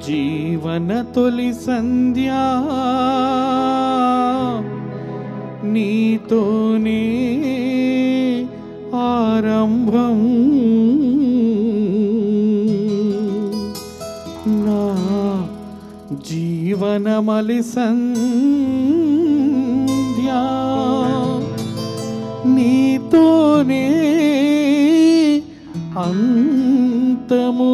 జీవన తొలి సంధ్యా నీతోనే ఆరంభం నా జీవనమలి సంధ్యా నీతోనే అంతము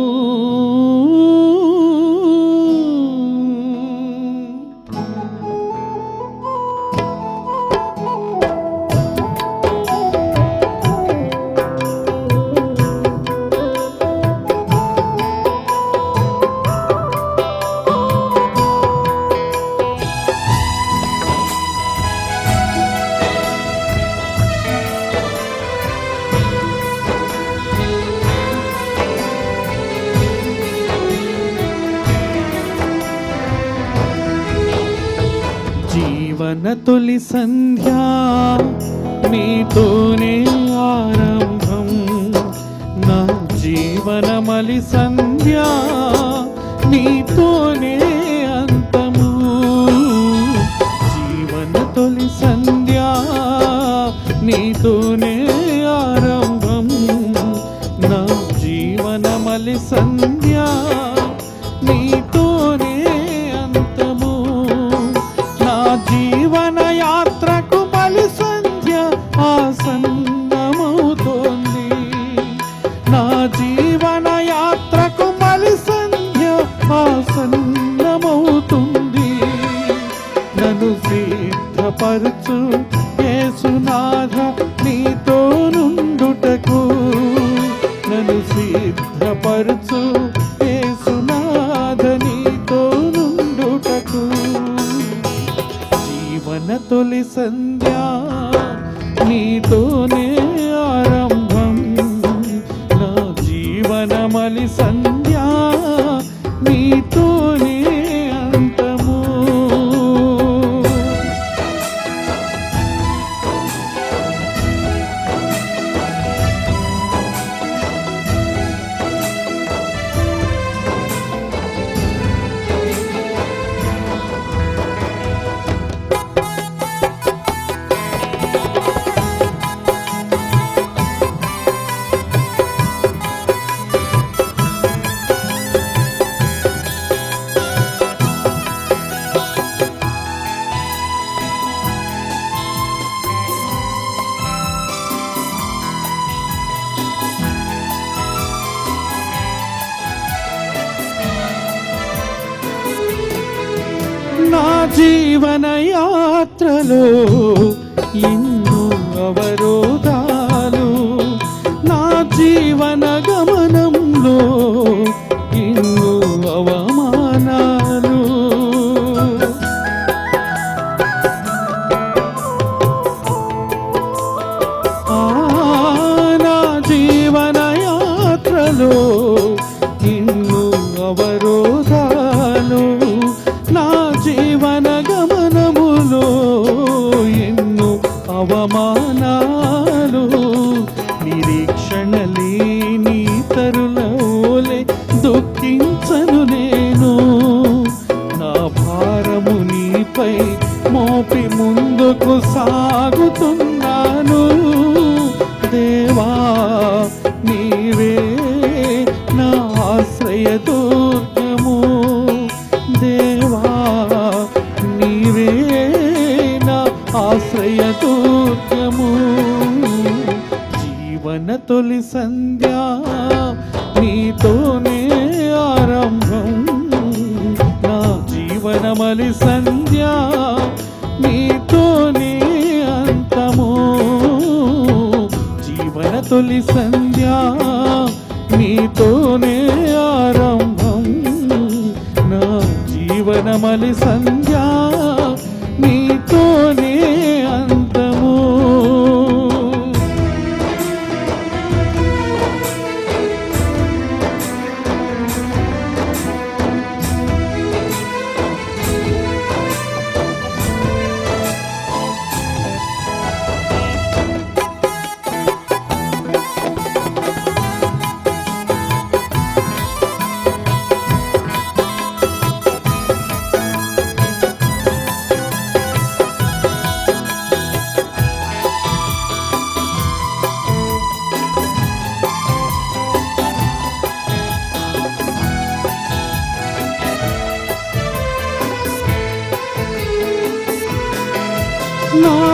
జీవన తొలి సంధ్యా నీతోనే ఆరంభం నా జీవనమలి సంధ్యా నీతోనే అంతము జీవన తొలి సంధ్యా నీతోనే ఆరంభం నా జీవనమలి సంధ్యా నీతోనే అంతము నా జీవన యాత్రకు బలి సంధ్య ఆసన్నమవుతోంది నా జీవన యాత్రకు బలి సంధ్య ఆసన్నమవుతుంది నన్ను సిద్ధపరచు యేసునాథ నీతో నుండుటకు నన్ను సిద్ధపరచు యేసునాథ నీతో నుండుటకు జీవన తొలి సంధ్యా నీతోనే ఆరంభం నా జీవనమలి సంధ్యా నీతోనే అంతము నా జీవన యాత్రలో ఎన్నో అవరోధాలు నా జీవన గమనంలో ఎన్నో అవమానాలు ఆ, నా జీవన యాత్రలో ఎన్నో అవరోధాలు నా జీవన గమనములో ఎన్నో అవమానాలు నిరీక్షణ లేని తరులోలే దుఃఖించను నేను నా భారము నీపై మోపి ముందుకు సాగుతున్నాను దేవా నీవే నా ఆశ్రయ దుర్గము దేవా నీవే నా ఆశ్రయ దుర్గము జీవన తొలి సంధ్యా నీతోనే ఆరంభం నా జీవనమలి సంధ్యా నీతోనే అంతము జీవన తొలి సంధ్యా నీతోనే ఆరంభం నా జీవనమలి సంధ్యా నీతోనే అంతము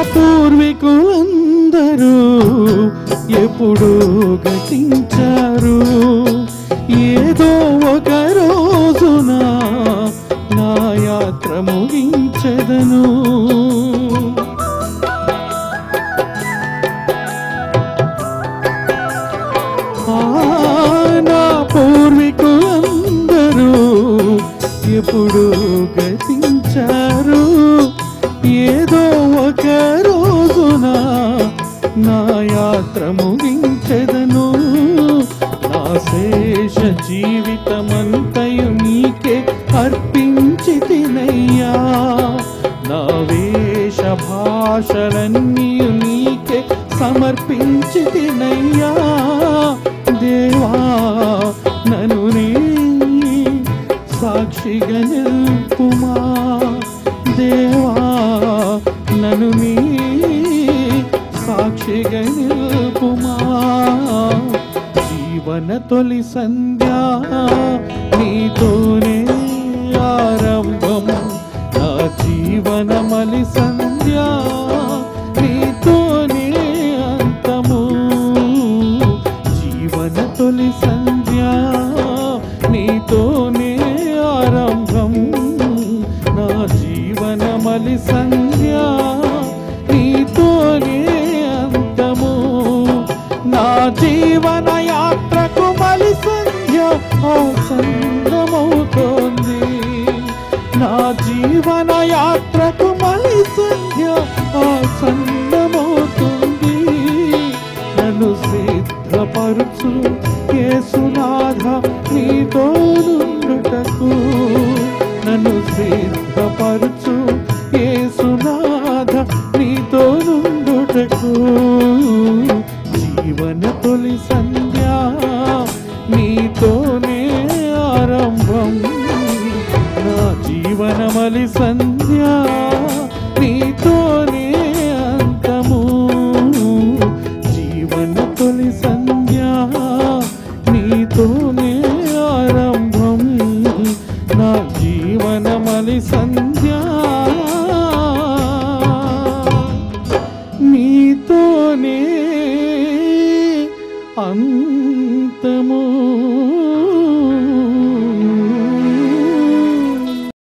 పూర్వీకులందరూ ఎప్పుడు గతించారు ఏదో ఒక రోజున నా యాత్ర ముగించదను ఆ, నా పూర్వీకులందరూ ఎప్పుడు గతించారు ఏదో ఒక రోజున నా యాత్ర ముగించెదను నా శేష జీవితమంతయు నీకే అర్పించి తినయ్యా నా వేష భాషలన్నీ నీకే సమర్పించి తినయ్యా దేవా నన్ను నీ సాక్షిగా నిల్పుమా దేవా నన్ను నీ సాక్షిగా నిల్పుమా జీవన తొలి సంధ్య నీతోనే ఆరంభం నా జీవన మలి సంధ్య నీతోనే అంతము జీవన తొలి సంధ్య నీతోనే ఆరంభం నా జీవన మలి సంధ్య నీతోనే అంతము నా జీవన యాత్రకు మలి సంధ్య ఆసన్నమవుతోంది నా జీవన యాత్రకు మలి సంధ్య ఆసన్నమవుతుంది నన్ను సిద్ధపరుచు యేసునాథ నీతో నుండుటకు నన్ను సిద్ధపరుచు యేసునాథ నీతో నుండుటకు జీవన తొలి సంధ్య నీతోనే ఆరంభం నా జీవనమలి సంధ్య నీతోనే అంతము జీవన తొలి సంధ్య నీతోనే ఆరంభం నా జీవనమలి సంధ్య నీతోనే అంతము